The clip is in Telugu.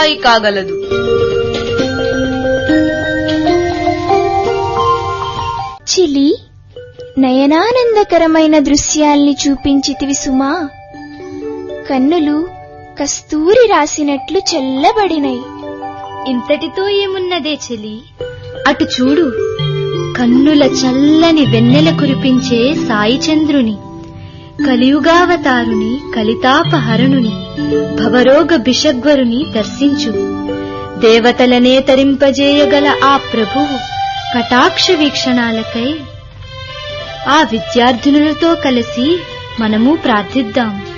స్థాయి కాగలదు చిలి నయనానందకరమైన దృశ్యాల్ని చూపించితివి సుమా కన్నులు కస్తూరి రాసినట్లు చల్లబడినై ఇంతటితో ఏమున్నదే చెలి అటు చూడు కన్నుల చల్లని వెన్నెల కురిపించే సాయి చంద్రుని కలియుగావతారుని కలితాపహరణుని భవరోగ బిషగ్వరుని దర్శించు దేవతలనే తరింపజేయగల ఆ ప్రభువు కటాక్ష వీక్షణాలకై ఆ విద్యార్థినులతో కలిసి మనము ప్రార్థిద్దాం